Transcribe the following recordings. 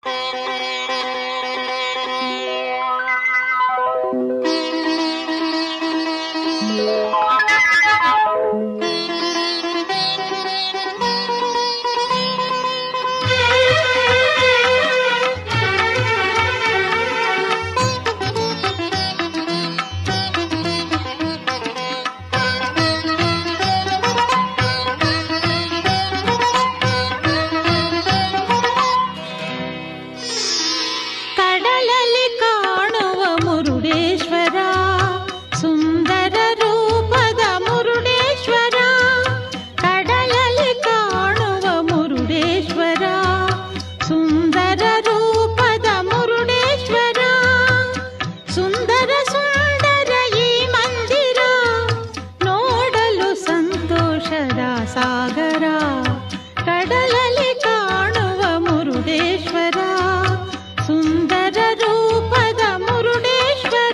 ಕಡಲಲ್ಲಿ ಕಾಣುವ ಮುರುಡೇಶ್ವರ ಸುಂದರ ರೂಪದ ಮುರುಡೇಶ್ವರ ಕಡಲಲ್ಲಿ ಕಾಣುವ ಮುರುಡೇಶ್ವರ ಸುಂದರ ರೂಪದ ಮುರುಡೇಶ್ವರ ಸುಂದರ ಸುಂದರ ಈ ಮಂದಿರ ನೋಡಲು ಸಂತೋಷದ ಸಾಗರ ಕಡಲಲ್ಲಿ ಕಾಣುವ ಮುರುಡೇಶ್ವರ ಸುಂದರ ರೂಪದ ಮುರುಡೇಶ್ವರ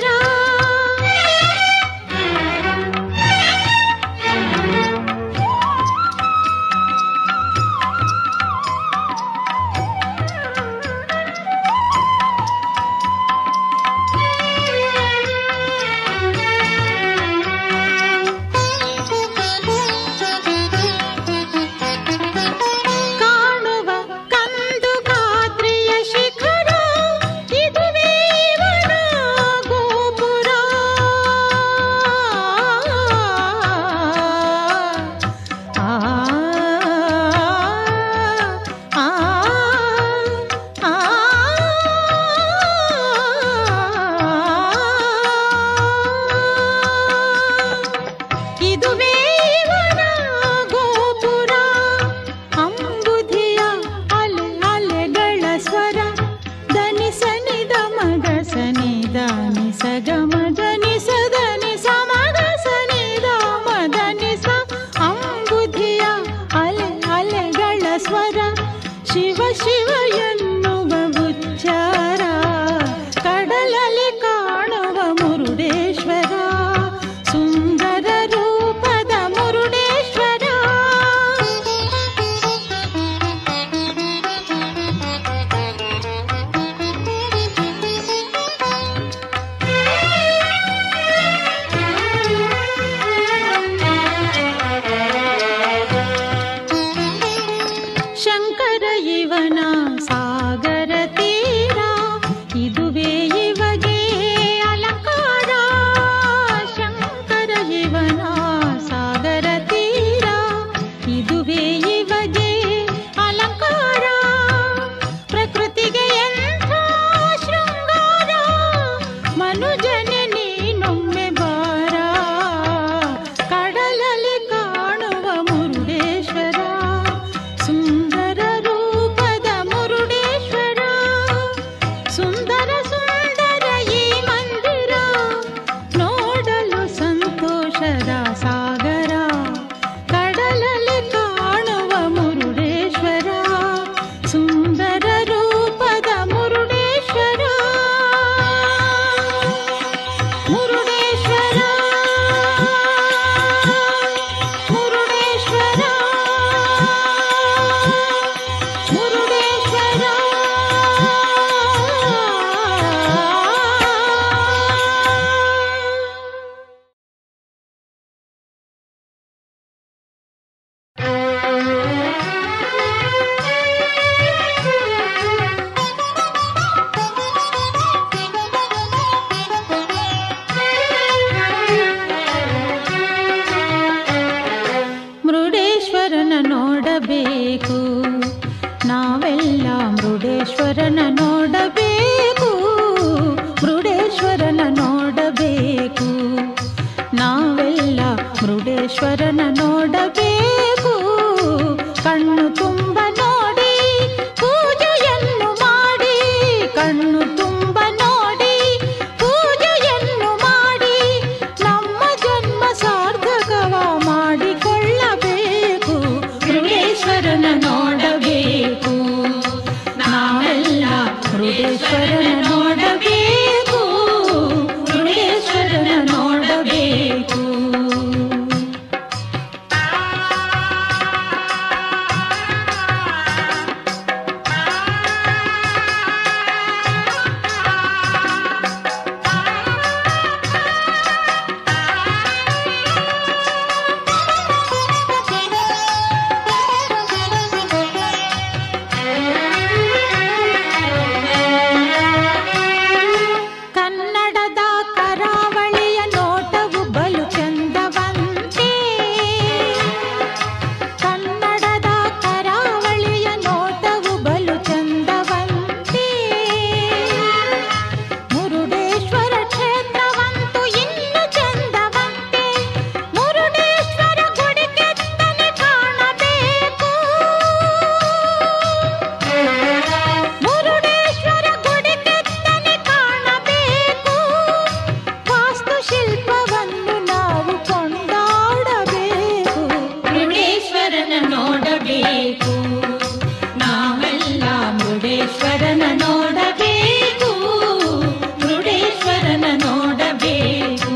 ಕಾಣುವ ಕಂದು ಗಾತ್ರಿಯ ಶಿಖರ ಇದುವೇ ಇವನ ಗೋಪುರ ಆ ಆ ಆ ಇದುವೇ ಇವನ ಗೋಪುರ ಅಂಬುಧಿಯ ಅಲೆ ಅಲೆಗಳ ಸ್ವರ ದನಿ ಸನಿದ ಮಗ ಸನಿದ ನಿಸ ಗಮದ ನಿಸ ದನಿ ಸಮಗ ಸನಿದ ಮದ ನಿಸ ಅಂಬುಧಿಯ ಅಲೆ ಅಲೆಗಳ ಸ್ವರ ಶಿವ ಶಿವ ಎನ್ನುವ ಉಚ್ಚಾರ ಕಡಲಲ್ಲಿ ಕಾಣುವ ಮುರುಡೇಶ್ವರ ಸುಂದರ ರೂಪದ ಮುರುಡೇಶ್ವರ ಶಂಕರ ಇವನ ಸಾಗರ ತೀರ ಇದುವೇ ಇವಗೆ ಅಲಂಕಾರ ಶಂಕರ ಇವನ ಸಾಗರ ತೀರ ಇದುವೇ ಇವಗೆ ಅಲಂಕಾರ ಪ್ರಕೃತಿಗೆ ಎಂಥ ಶೃಂಗಾರ ಮನುಜನೆ ನೀನೊಮ್ಮೆ ಬಾರ ಕಡಲಲ್ಲಿ ಕಾಣುವ ಮುರುಡೇಶ್ವರ ಸುಂದರ ರೂಪದ ಮುರುಡೇಶ್ವರ ಸುಂದರ ಸುಂದರ ಈ ಮಂದಿರ ನೋಡಲು ಸಂತೋಷದ ಸಾಗರ ಕಡಲಲ್ಲಿ ಕಾಣುವ ಮುರುಡೇಶ್ವರ ಸುಂದರ ರೂಪದ ಮುರುಡೇಶ್ವರ ಮುರುಡೇಶ್ವರ ಮುರುಡೇಶ್ವರ ಮುರುಡೇಶ್ವರ ಮೃಡೇಶ್ವರನ ನೋಡಬೇಕು ನಾವೆಲ್ಲ ಮೃಡೇಶ್ವರನ ನೋಡಬೇಕು ಮೃಡೇಶ್ವರನ ನೋಡಬೇಕು ನಾವೆಲ್ಲ ಮೃಡೇಶ್ವರನ ನೋಡಬೇಕು ಕಣ್ಣು ತುಂಬ ನೋಡಿ ಪೂಜೆಯನ್ನು ಮಾಡಿ ಕಣ್ಣು ತುಂಬ ನೋಡಿ ಪೂಜೆಯನ್ನು ಮಾಡಿ ನಮ್ಮ ಜನ್ಮ ಸಾರ್ಥಕವ ಮಾಡಿಕೊಳ್ಳಬೇಕು ಮೃಡೇಶ್ವರನ ನೋಡಬೇಕು ನಾವೆಲ್ಲ ಮೃಡೇಶ್ವರನ ನೋಡಬೇಕು ಮೃಡೇಶ್ವರನ ನೋಡಬೇಕು ಮುರುಡೇಶ್ವರನ ನೋಡಬೇಕು ಮುರುಡೇಶ್ವರನ ನೋಡಬೇಕು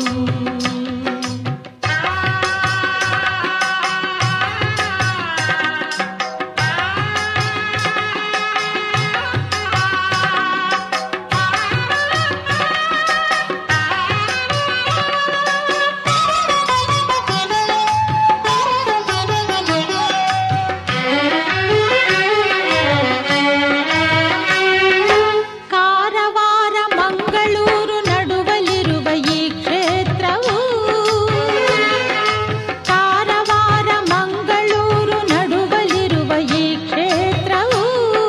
ಕಾರವಾರ ಮಂಗಳೂರು ನಡುವಲಿರುವ ಈ ಕ್ಷೇತ್ರವು ಕಾರವಾರ ಮಂಗಳೂರು ನಡುವಲಿರುವ ಈ ಕ್ಷೇತ್ರವು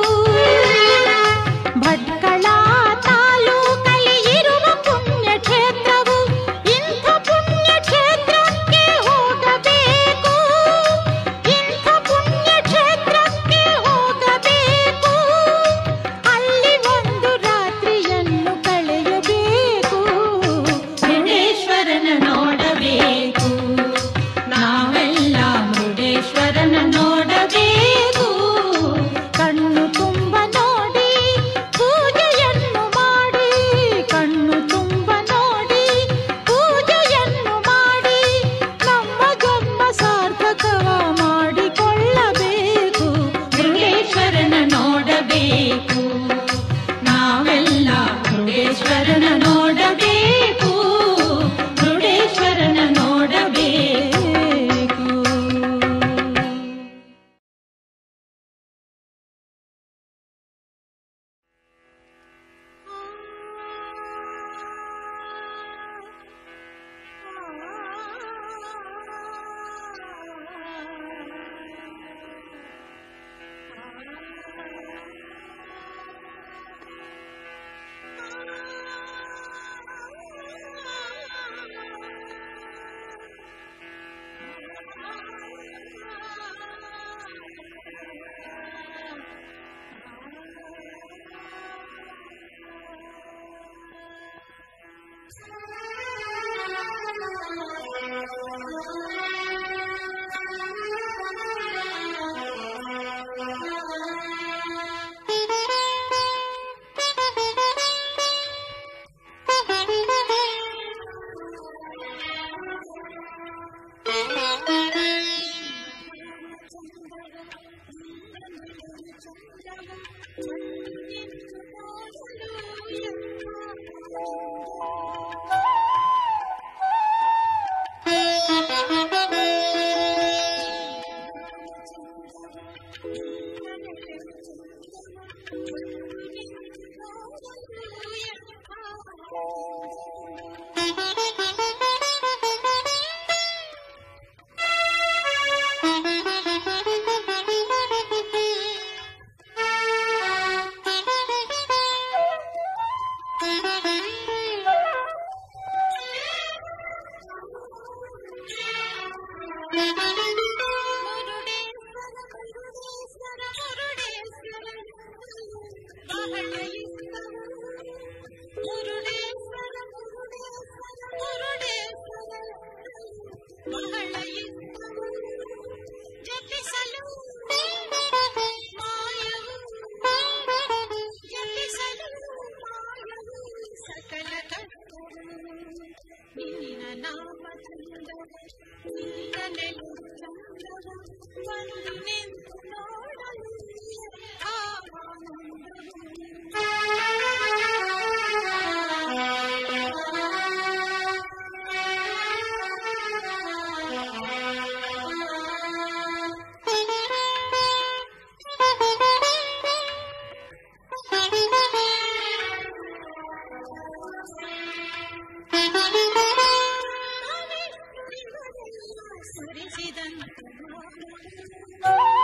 ಭಟ್ಕಳ ತಾಲೂಕಲ್ಲಿ ಇರುವ ಪುಣ್ಯ ಕ್ಷೇತ್ರವು ಇಂಥ ಪುಣ್ಯ ಕ್ಷೇತ್ರಕ್ಕೆ ಹೋಗಬೇಕು ಇಂಥ ಪುಣ್ಯ ಕ್ಷೇತ್ರಕ್ಕೆ ಹೋಗಬೇಕು ಅಲ್ಲಿ ಒಂದು ರಾತ್ರಿಯನ್ನು ಕಳೆಯಬೇಕು ಮುರುಡೇಶ್ವರನ ನೋಡಬೇಕು ನಾವೆಲ್ಲ ಮುರುಡೇಶ್ವರನ ನೋಡಬೇಕು ಕಣ್ಣು ತುಂಬ ನೋಡಿ ಪೂಜೆಯನ್ನು ಮಾಡಿ ಕಣ್ಣು ತುಂಬ ನೋಡಿ ಪೂಜೆಯನ್ನು ಮಾಡಿ ನಮ್ಮ ಜನ್ಮ ಸಾರ್ಥಕವ ಮಾಡಿಕೊಳ್ಳಬೇಕು ಮುರುಡೇಶ್ವರನ ನೋಡಬೇಕು ನಾವೆಲ್ಲ ಮುರುಡೇಶ್ವರನ ನೋಡಬೇಕು ಮುರುಡೇಶ್ವರನ ನೋಡಬೇಕು ಸಕಲ ನಿನ್ನ ನಾಮ ನಿನ್ನ ಚಂದವ ಬಂದು ನಿಂತು ನೋಡಲು ಸುರಿಸಿದಂತ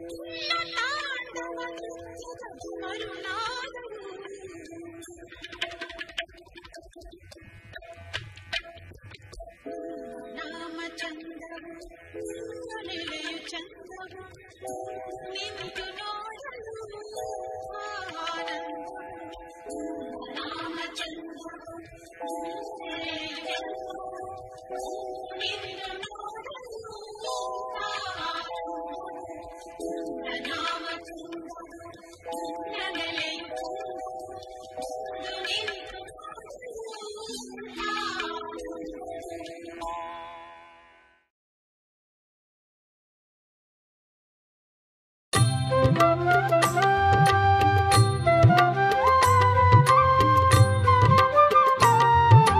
ನಾಮಚಂದ್ರವು ನೆಲೆಯು ಚಂದ್ರವು ನಿಂತು ನೋಡಲು ಆನಂದ ರಾಮಚಂದ್ರವು ನಿಂತು ನೋಡಲು ಿ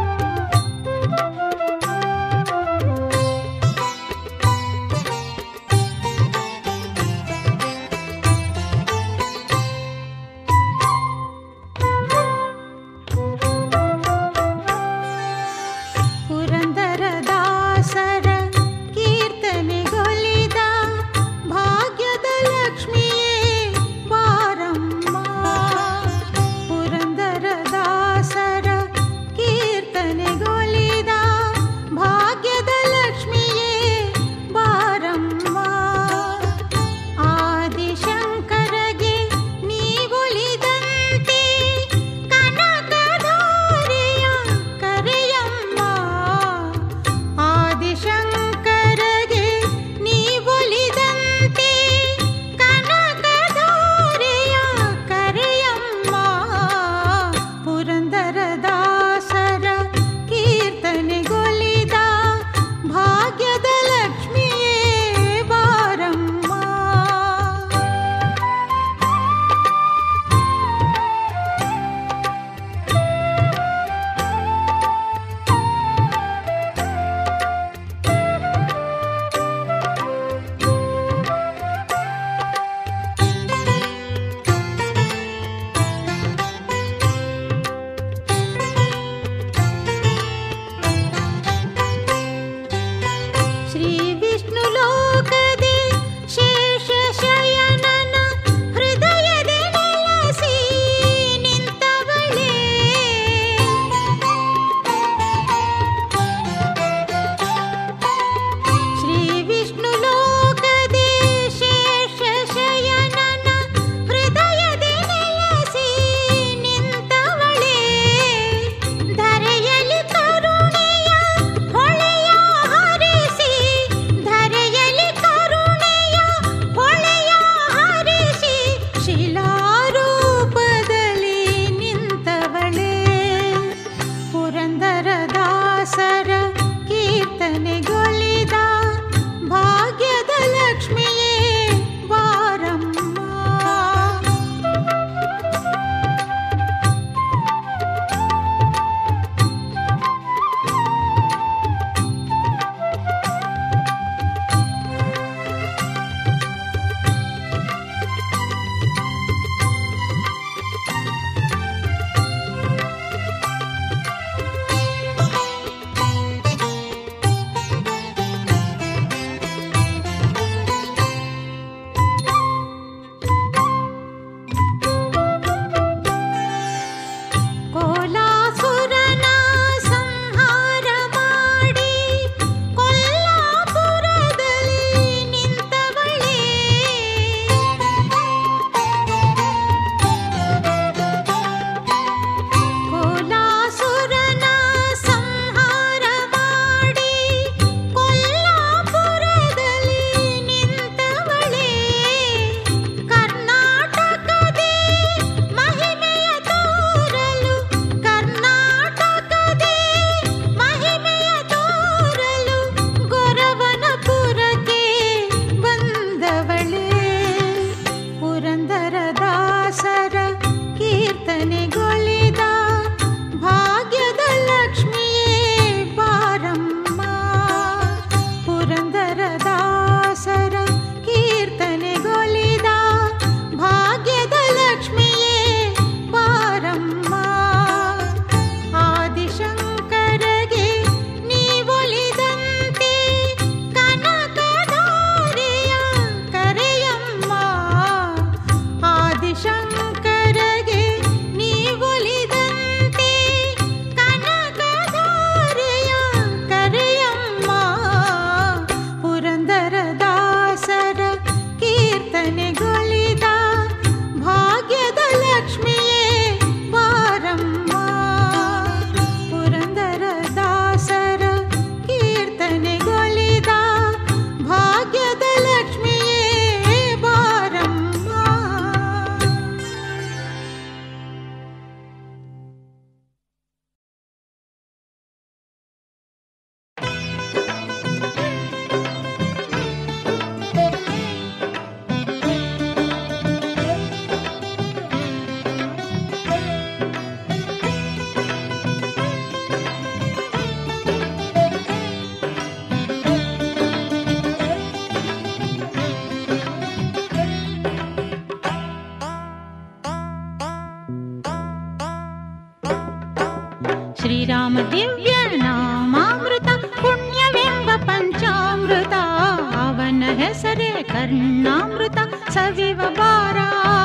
ಶ್ರೀರಾಮ ದಿವ್ಯ ನಾಮಾಮೃತ ಪುಣ್ಯವೆಂಬ ಪಂಚಾಮೃತ ಅವನ ಹೆಸರೇ ಕರ್ಣಾಮೃತ ಸವಿವ ಬಾರ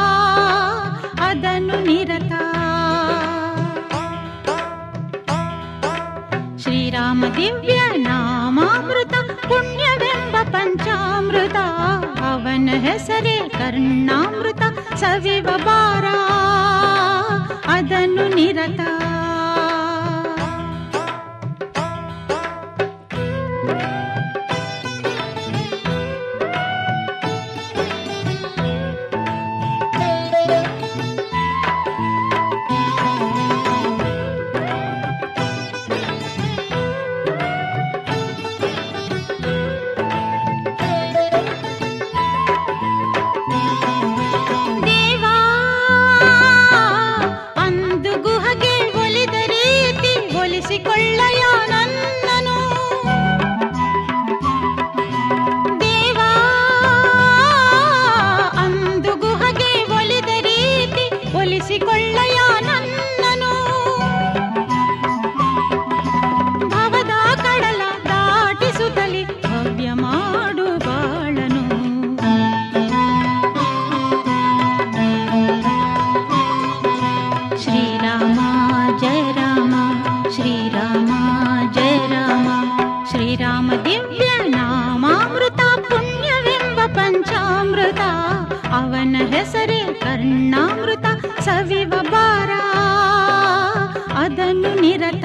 ಅದನ್ನು ನಿರತ ಶ್ರೀರಾಮ ದಿವ್ಯ ನಾಮಾಮೃತ ಪುಣ್ಯವೆಂಬ ಪಂಚಾಮೃತ ಅವನ ಹೆಸರೇ ಕರ್ಣಾಮೃತ ಸವಿವ ಬಾರ ಅದನ್ನು ನಿರತ ದೇವಾ ಅಂದು ಗುಹಗೆ ಒಲಿದ ರೀತಿ ಒಲಿಸಿಕೊಳ್ಳಯ ನನ್ನನು ದೇವಾ ಅಂದು ಗುಹಗೆ ಒಲಿದ ರೀತಿ ಒಲಿಸಿಕೊಳ್ಳಯ ನನ್ನನು ಭವದ ಕಡಲ ದಾಟಿಸುತ್ತಲಿ ಭವ್ಯ ಮಾಡು ಬಾಳನು ಶ್ರೀರಾಮ ಜಯ ರಾಮ ಶ್ರೀರಾಮ ಜಯ ರಾಮ ಶ್ರೀರಾಮ ದಿವ್ಯ ನಾಮಾಮೃತ ಪುಣ್ಯವೆಂಬ ಪಂಚಾಮೃತ ಅವನ ಹೆಸರೇ ಕರ್ಣಾಮೃತ ಸವಿವ ಬಾರ ಅದನ್ನು ನಿರತ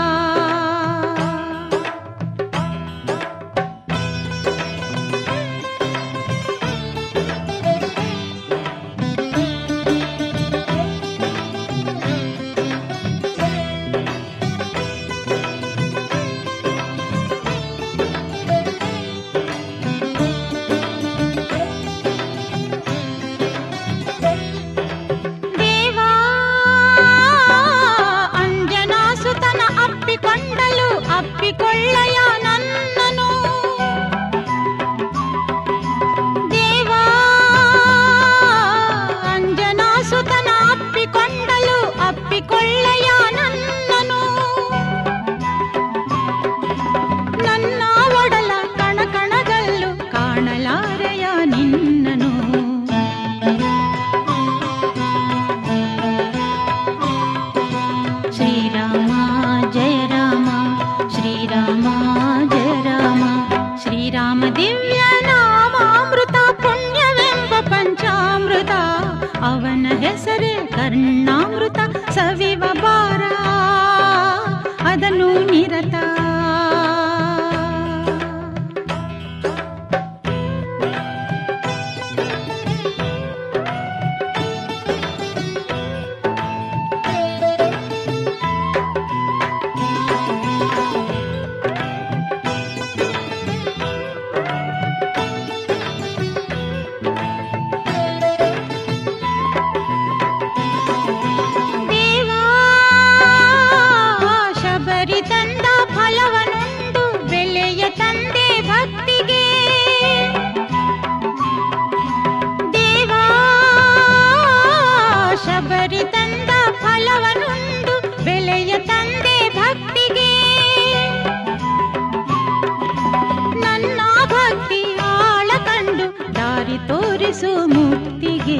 ದೇವಾ ಅಂಜನಾಸುತನ ಅಪ್ಪಿಕೊಂಡಲು ಅಪ್ಪಿಕೊಳ್ಳಯ ನನ್ನನು ದೇವಾ ಅಂಜನಾಸುತನ ಅಪ್ಪಿಕೊಂಡಲು ಅಪ್ಪಿಕೊಳ್ಳಯ ನನ್ನನು ನನ್ನ ಒಡಲ ಕಣಕಣಗಲ್ಲು ಕಾಣಲಾರೆಯ ನಿನ್ನನು ಶ್ರೀರಾಮ ಜಯ ರಾಮ ಶ್ರೀರಾಮ ಜಯ ರಾಮ ಶ್ರೀರಾಮ ದಿವ್ಯ ನಾಮಾಮೃತ ಪುಣ್ಯವೆಂಬ ಪಂಚಾಮೃತ ಅವನ ಹೆಸರೇ ಕರ್ಣಾಮೃತ ಸವಿವ ಬಾರ ಅದನ್ನು ನಿರತ ದೇವಾ ಶಬರಿ ತಂದ ಫಲವನುಂಡು ಬೆಲೆಯ ತಂದೆ ಭಕ್ತಿಗೆ ದೇವಾ ಶಬರಿ ತಂದ ಫಲವನುಂಡು ಬೆಲೆಯ ತಂದೆ ಭಕ್ತಿಗೆ ನನ್ನ ಭಕ್ತಿ ಆಳ ಕಂಡು ದಾರಿ ತೋರಿಸು ಮುಕ್ತಿಗೆ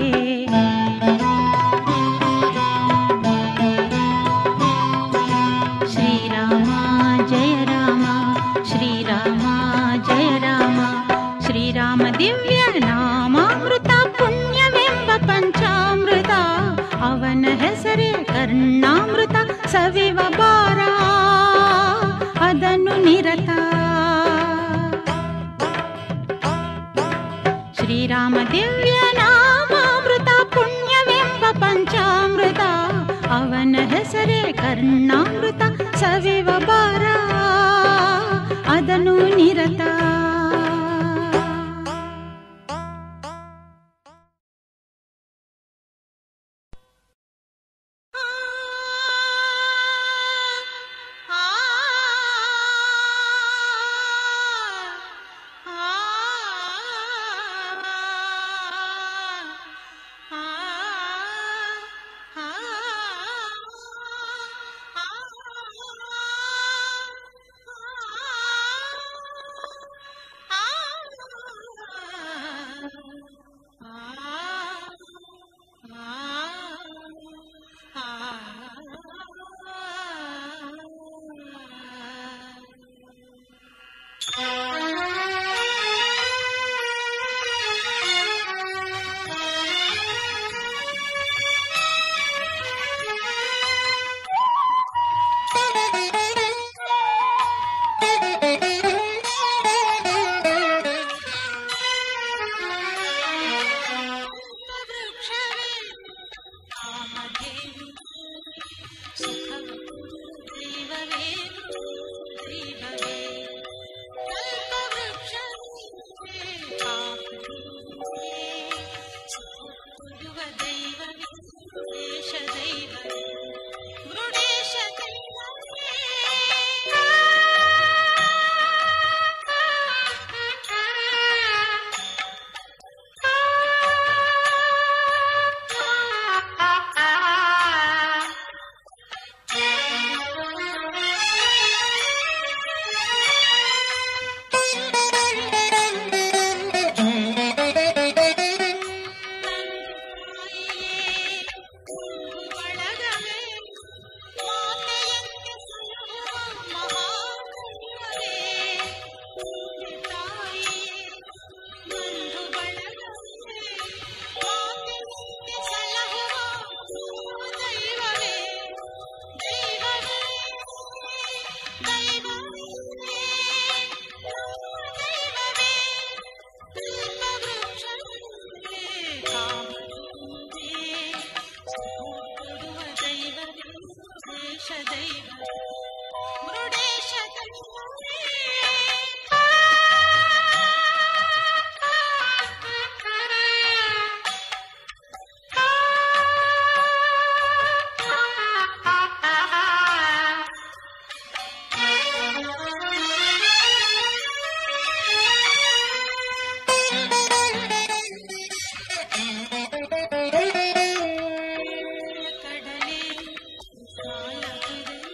ಶ್ರೀರಾಮ ಜಯ ರಾಮ ಶ್ರೀರಾಮ ಜಯ ರಾಮ ಶ್ರೀರಾಮ ದಿವ್ಯ ನಾಮಾಮೃತ ಪುಣ್ಯವೆಂಬ ಪಂಚಾಮೃತ ಅವನ ಹೆಸರೇ ಕರ್ಣಾಮೃತ ಸವಿವ ಬಾರ ಅದನ್ನು ನಿರತ ಶ್ರೀರಾಮ ದಿವ್ಯ ನಾಮಾಮೃತ ಪುಣ್ಯವೆಂಬ ಪಂಚಾಮೃತ ಅವನ ಹೆಸರೇ ಕರ್ಣಾಮೃತ ಸವಿವ ಬಾರ ಅದನ್ನು ನಿರತ ಆ ಮೃಡೇಶ ದೈವ ಮೃಡೇಶ ದೈವವೇ ಕಡಲೆ ಸಾಲದುರೆ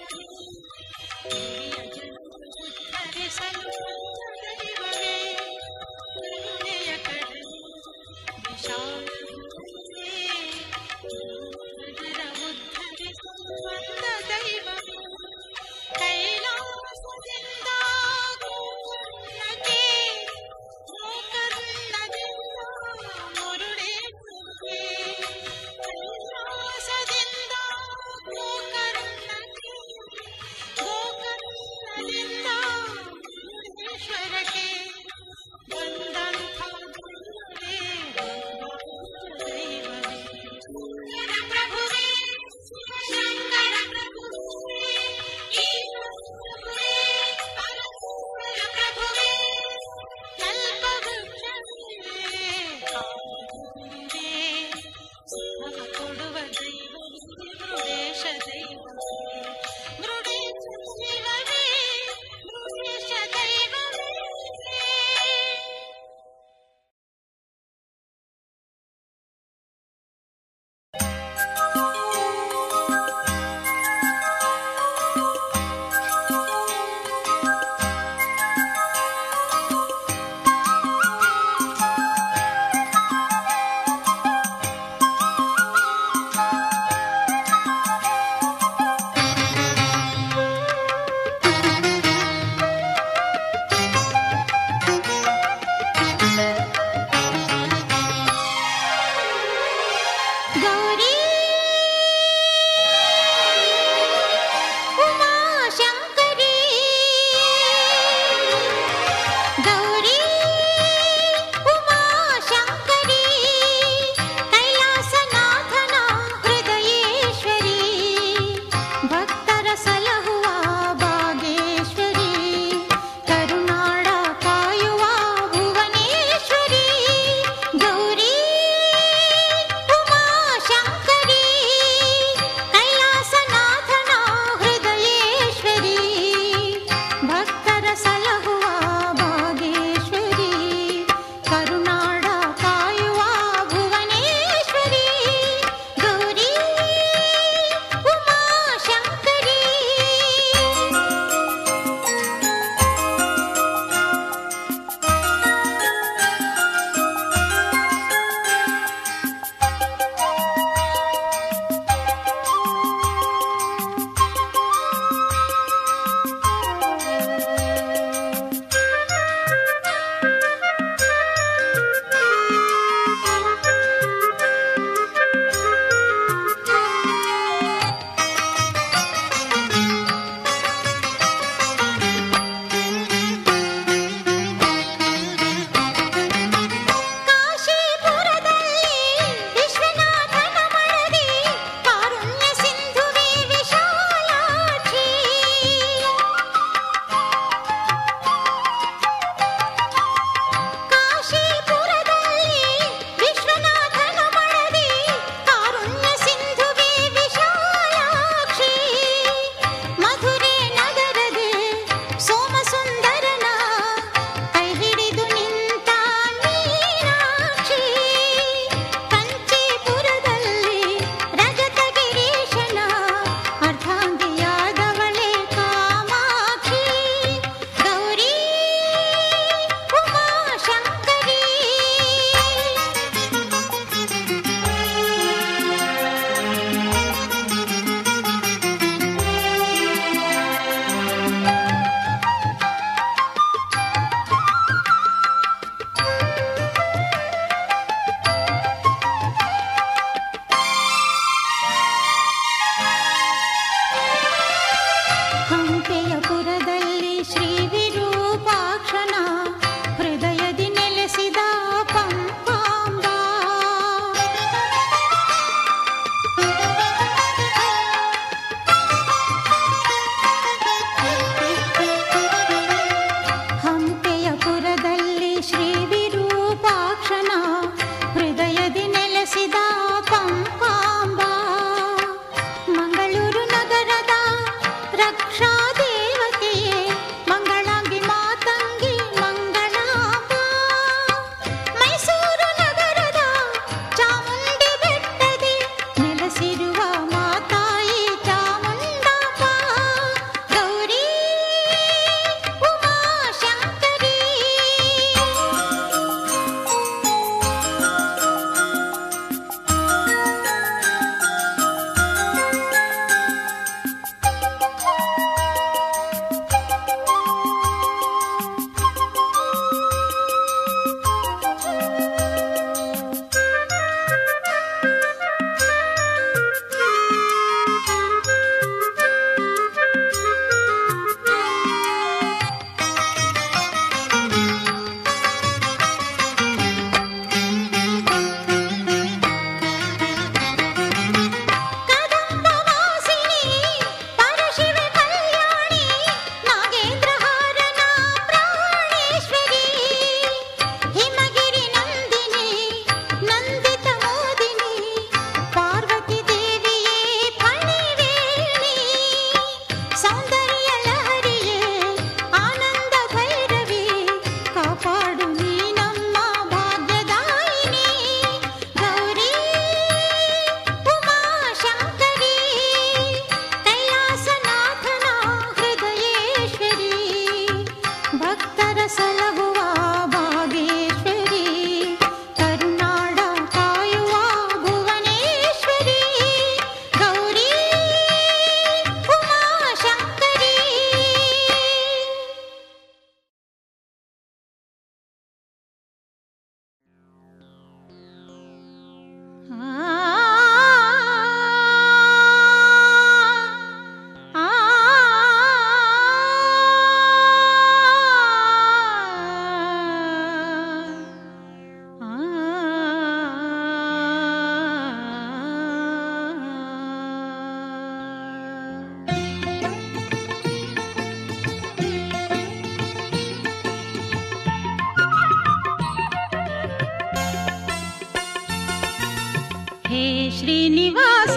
ಹೇ ಶ್ರೀನಿವಾಸ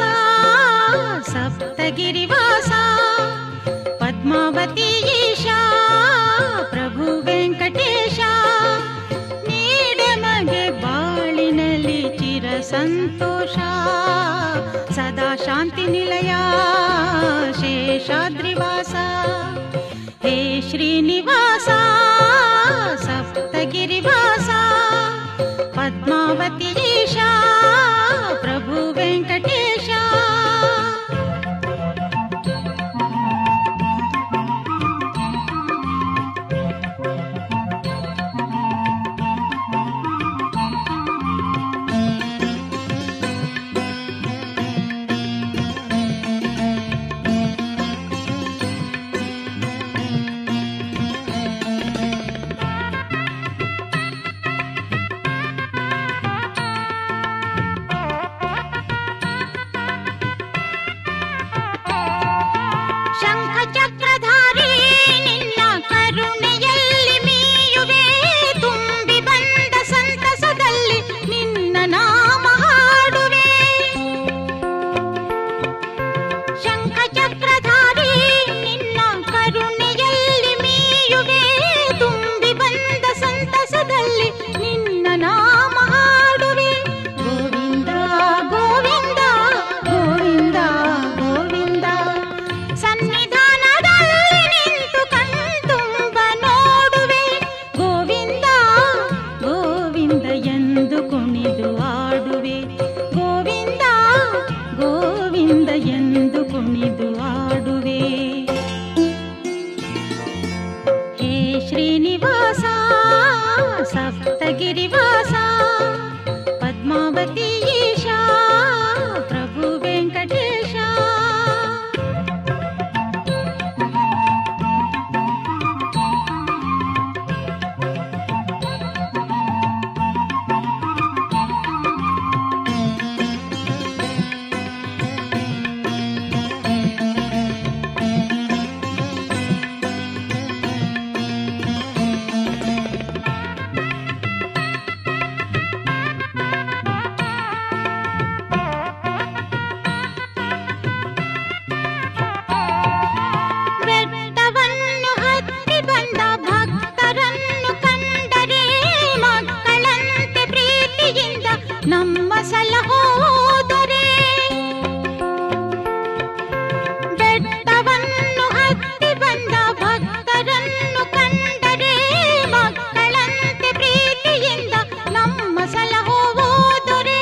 ಸಪ್ತಗಿರಿವಾಸ ಪದ್ಮಾವತಿ ಈಶಾ ಪ್ರಭು ವೆಂಕಟೇಶ ನೀಡಮಗೆ ಬಾಳಿನಲ್ಲಿ ಚಿರ ಸಂತೋಷ ಸದಾ ಶಾಂತಿ ನಿಲಯ ಶೇಷಾದ್ರಿವಾಸ ಹೇ ಶ್ರೀನಿವಾಸ ಸಪ್ತಗಿರಿವಾಸ ಪದ್ಮಾವತಿ ಈಶಾ ಪ್ರಭು ವೆಂಕಟೇಶ ಶಂಖ ಚಕ್ರಧಾರಿ ನಿನ್ನ ಕರುಣೆಯಲ್ಲಿ ಮೀಯುವೆ ತುಂಬಿ ಬಂದ ಸಂತಸದಲ್ಲಿ ನಿನ್ನ ನಾಮ ಹಾಡುವೆ ಶಂಖ ಚಕ್ರಧಾರಿ ನಿನ್ನ ಕರುಣೆಯಲ್ಲಿ ಮೀಯುವೆ ತುಂಬಿ ಬಂದ ಸಂತಸದಲ್ಲಿ ನಿನ್ನ ನಾಮ ಹಾಡುವೆ ಗೋವಿಂದ ಗೋವಿಂದ ಗೋವಿಂದ ಗೋವಿಂದ ಸನ್ನಿಧಾನದಲ್ಲಿ ನಿಂತು ಕಣ್ತುಂಬ ನೋಡುವೆ ಗೋವಿಂದ ಗೋವಿಂದ ಎಂದು ಕುಣಿದು ಆಡುವೆ ಗೋವಿಂದ ಗೋವಿಂದ ಎಂದು ಕುಣಿದು ಆಡುವೆ ಹೇ ಶ್ರೀನಿವಾಸ ಸಪ್ತಗಿರಿವಾಸ ಪದ್ಮಾವತಿ ಈಶಾ ಪ್ರಭು ವೆಂಕಟೇಶ ಬೆಟ್ಟವನ್ನು ಹತ್ತಿ ಬಂದ ಭಕ್ತರನ್ನು ಕಂಡರೆ ಮಕ್ಕಳಂತೆ ಪ್ರೀತಿಯಿಂದ ನಮ್ಮ ಸಲಹೋದರೆ ಬೆಟ್ಟವನ್ನು ಹತ್ತಿ ಬಂದ ಭಕ್ತರನ್ನು ಕಂಡರೆ ಮಕ್ಕಳಂತೆ ಪ್ರೀತಿಯಿಂದ ನಮ್ಮ ಸಲಹೋದರೆ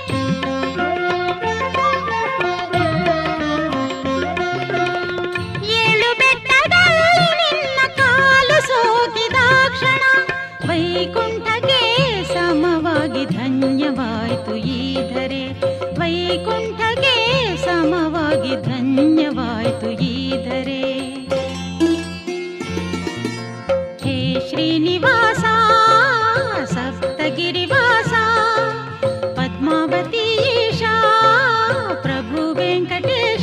ಏಳು ಬೆಟ್ಟದಲ್ಲಿ ನಿನ್ನ ಕಾಲು ಸೋಕಿದಾಕ್ಷಣ ವೈಕುಂಠಗೆ ಸಮವಾಗಿ ಧನ್ಯವಾಯಿತು ಈ ಧರೆ ವೈಕುಂಠಗೆ ಸಮವಾಗಿ ಧನ್ಯವಾಯಿತು ಈ ಧರೆ ಹೇ ಶ್ರೀನಿವಾಸ ಸಪ್ತಗಿರಿವಾಸ ಪದ್ಮಾವತಿ ಈಶಾ ಪ್ರಭು ವೆಂಕಟೇಶ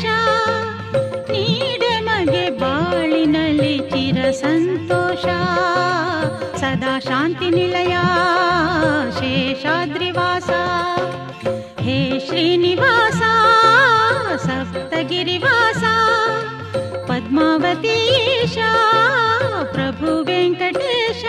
ನೀಡಮಗೆ ಬಾಳಿನಲ್ಲಿ ಚಿರ ಸಂತೋಷ ಸದಾ ಶಾಂತಿ ನಿಲಯ ಶೇಷಾದ್ರಿವಾಸ ಹೇ ಶ್ರೀನಿವಾಸ ಸಪ್ತಗಿರಿವಾಸ ಪದ್ಮಾವತಿ ಈಶಾ ಪ್ರಭು ವೆಂಕಟೇಶ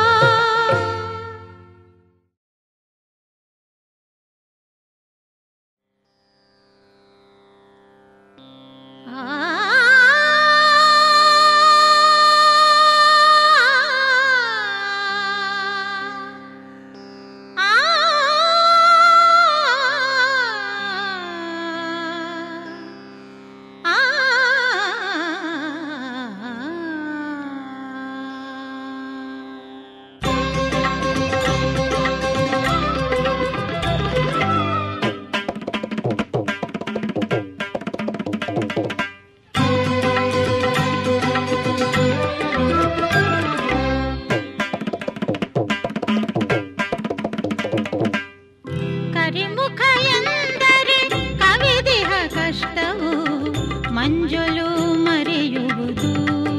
ಕರಿಮುಖ ಎಂದರೆ ಕವಿದಿಹ ಕಷ್ಟವು ಮಂಜುಲು ಮರೆಯುವುದು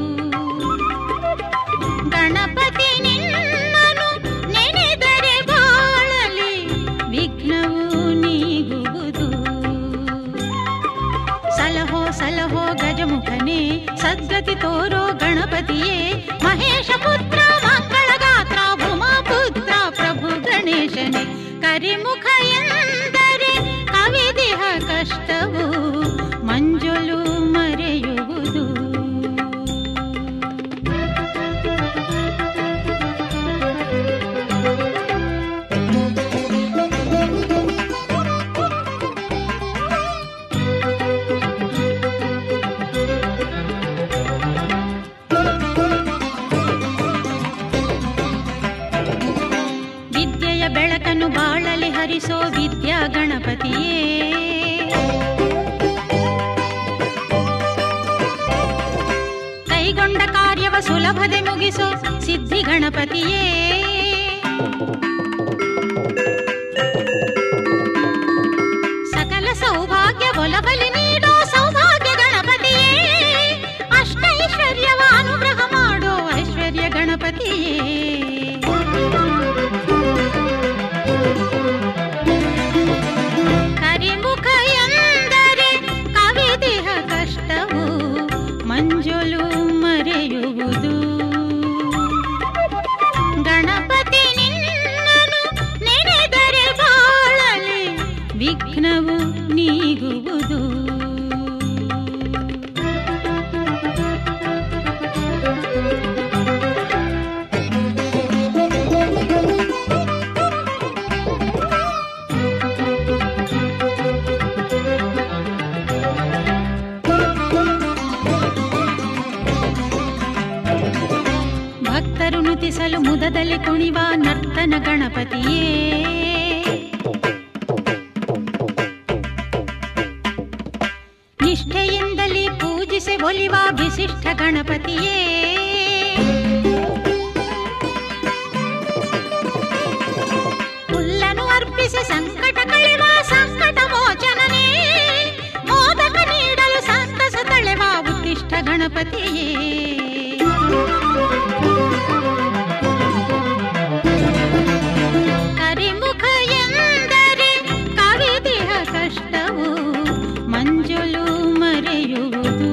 ಗಣಪತಿ ನಿನ್ನನು ನೆನೆದರೆ ಬಾಳಲಿ ವಿಘ್ನವು ನೀಗುವುದು ಕರಿಮುಖ ಎಂದರೆ ಕವಿದಿಹ ಕಷ್ಟವು ಮಂಜುಳು ಮರೆಯುವುದು ವಿದ್ಯೆಯ ಬೆಳಕನ್ನು ಬಾಳಲಿ ಹರಿಸೋ ವಿದ್ಯಾ ಗಣಪತಿಯೇ ಕೈಗೊಂಡ ಕಾರ್ಯವ ಸುಲಭದೆ ಮುಗಿಸೋ ಸಿದ್ಧಿ ಗಣಪತಿಯೇ ಸಕಲ ಸೌಭಾಗ್ಯ ಒಲಬಲಿ ನೀಡೋ ಸೌಭಾಗ್ಯ ಗಣಪತಿಯೇ ಅಷ್ಟೈಶ್ವರ್ಯವ ಅನುಗ್ರಹ ಮಾಡೋ ಐಶ್ವರ್ಯ ಗಣಪತಿಯೇ ಕರಿಮುಖ ಎಂದರೆ ಕವಿದಿಹ ಕಷ್ಟವು ಮಂಜುಳು ಮರೆಯುವುದು ಗಣಪತಿ ನಿನ್ನನು ನೆನೆದರೆ ಬಾಳಲಿ ವಿಘ್ನವು ನೀಗುವುದು ಭಕ್ತರು ನುತಿಸಲು ಮುದದಲ್ಲಿ ಕುಣಿವ ನರ್ತನ ಗಣಪತಿಯೇ ನಿಷ್ಠೆಯಿಂದಲೇ ಪೂಜಿಸಿ ಒಲಿವ ವಿಶಿಷ್ಟ ಗಣಪತಿಯೇ ಹುಲ್ಲನು ಅರ್ಪಿಸಿ ಸಂಕಟ ಕಳೆವ ಸಂಕಟ ಮೋಚನನೇ ಮೋದಕ ನೀಡಲು ಸಂತಸ ತಳೆವ ಉತ್ತಿಷ್ಠ ಗಣಪತಿಯೇ ಕರಿಮುಖ ಎಂದರೆ ಕವಿದಿಹ ಕಷ್ಟವು ಮಂಜುಳು ಮರೆಯುವುದು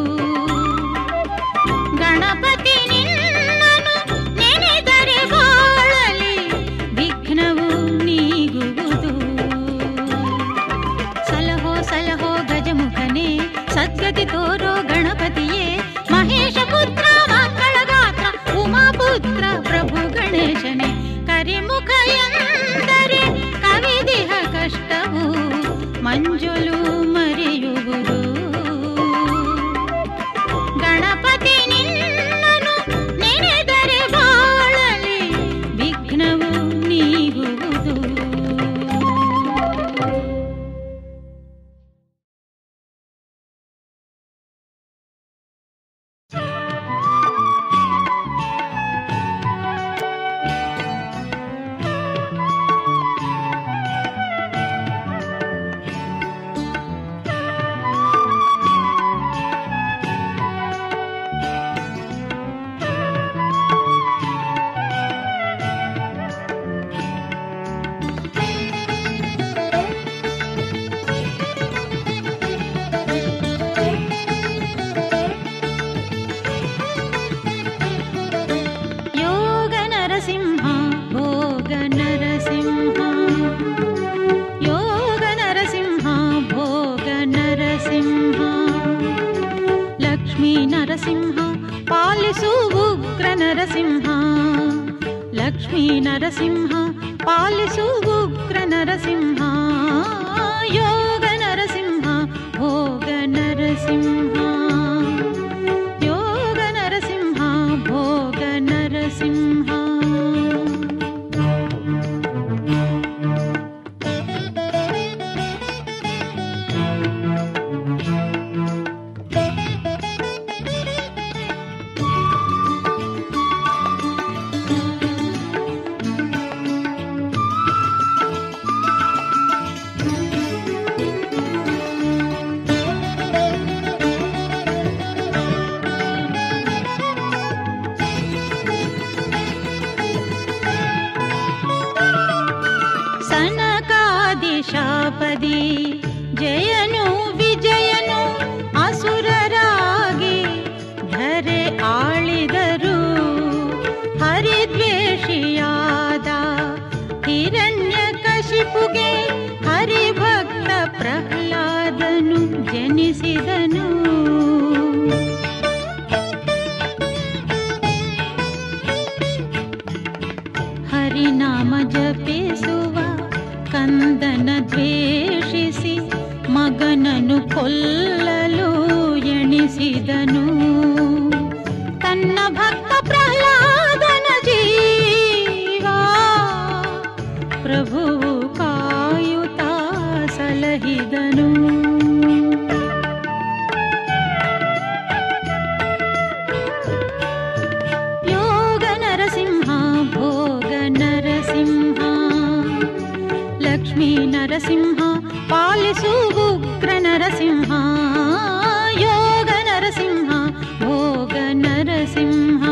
ಗಣಪತಿ ನಿನ್ನನು ನೆನೆದರೆ ಬಾಳಲಿ ವಿಘ್ನವು ನೀಗುವುದು ಸಲಹೋ ಸಲಹೋ ಗಜಮುಖನೇ ಸದ್ಗತಿ ತೋರೋ ಗಣಪತಿಯೇ ಮಹೇಶ ಪುತ್ರ ಮಕ್ಕಳ ಗಾತ್ರ ಉಮಾಪುತ್ರ ಪ್ರಭು ಗಣೇಶನೇ ಕರಿಮುಖ ಎಂದರೆ ಕವಿದಿಹ ಕಷ್ಟವು ಮಂಜುಳು ಮರೆಯುವುದು ಗಣಪತಿ ನಿನ್ನನು ನೆನೆದರೆ ಬಾಳಲಿ ವಿಘ್ನವು ನೀಗುವುದು ಯೋಗ ನರಸಿಂಹ ಭೋಗ ನರಸಿಂಹ ಯೋಗ ನರಸಿಂಹ ಭೋಗ ನರಸಿಂಹ ಲಕ್ಷ್ಮೀ ನರಸಿಂಹ ಪಾಲಿಸು ಉಗ್ರ ನರಸಿಂಹ ಲಕ್ಷ್ಮೀ ನರಸಿಂಹ ಪಾಲಿಸು ಉಗ್ರ ನರಸಿಂಹ ಯೋಗ ನರಸಿಂಹ ಭೋಗ ನರಸಿಂಹ ಯೋಗ ನರಸಿಂಹ ಭೋಗ ನರಸಿಂಹ ಸನಕಾದಿಶಾಪದಿ ಜಯನು ವಿಜಯನು ಅಸುರರಾಗಿ ಧರೆ ಆಳಿದರು ಹರಿದ್ವೇಷಿಯಾದ ಹಿರಣ್ಯ ಜಪಿಸುವ ಕಂದನ ದ್ವೇಷಿಸಿ ಮಗನನು ಕೊಲ್ಲಲು ಎಣಿಸಿದನು ತನ್ನ ಭಕ್ತ ಪ್ರಹ್ಲಾದನ ಜೀವ ಪ್ರಭುವು ಕಾಯುತ್ತಾ ಸಲಹಿದನು ಯೋಗ ನರಸಿಂಹ ಭೋಗ ನರಸಿಂಹ ಲಕ್ಷ್ಮೀ ನರಸಿಂಹ ಪಾಲಿಸು ಉಗ್ರ ನರಸಿಂಹ ಯೋಗ ನರಸಿಂಹ ಭೋಗ ನರಸಿಂಹ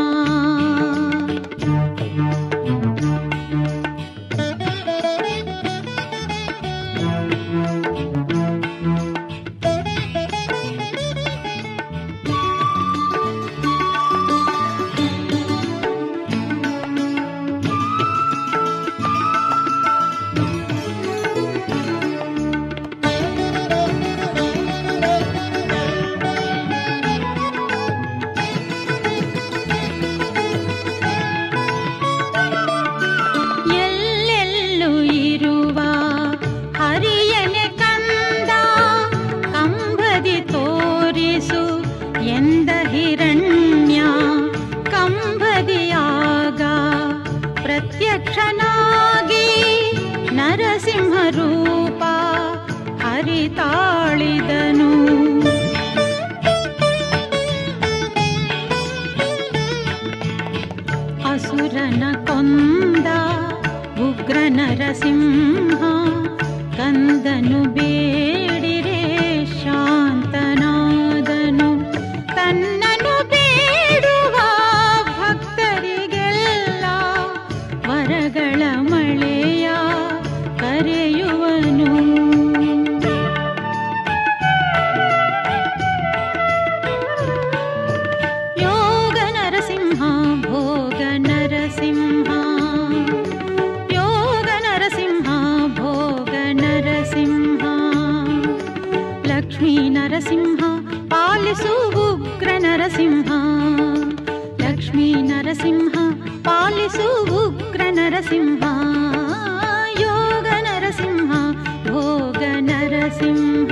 ಎಲ್ಲೆಲ್ಲೂ ಇರುವ ಹರಿಯನೆ ಕಂದ ಕಂಬದಿ ತೋರಿಸು ಎಂದ ಹಿರಣ್ಯ ಕಂಬದಿಯಾಗ ಪ್ರತ್ಯಕ್ಷನಾಗಿ ನರಸಿಂಹ ರೂಪ ಹರಿತಾಳಿದನು ಅಸುರನ ಕೊಂದ ಉಗ್ರ ನರಸಿಂಹ ಕಂದನು ಬೇಡಿರೆ ಶಾಂತನಾದನು ತನ್ನನು ಬೇಡುವ ಭಕ್ತರಿಗೆಲ್ಲ ವರಗಳ ಮಳೆಯ ಕರೆಯುವನು ಯೋಗ ನರಸಿಂಹ ಭೋಗ ನರಸಿಂಹ ಯೋಗ ನರಸಿಂಹ ಭೋಗ ನರಸಿಂಹ ಲಕ್ಷ್ಮೀ ನರಸಿಂಹ ಪಾಲಿಸು ಉಗ್ರ ನರಸಿಂಹ ಲಕ್ಷ್ಮೀ ನರಸಿಂಹ ಪಾಲಿಸು ಉಗ್ರ ನರಸಿಂಹ ಯೋಗ ನರಸಿಂಹ ಭೋಗ ನರಸಿಂಹ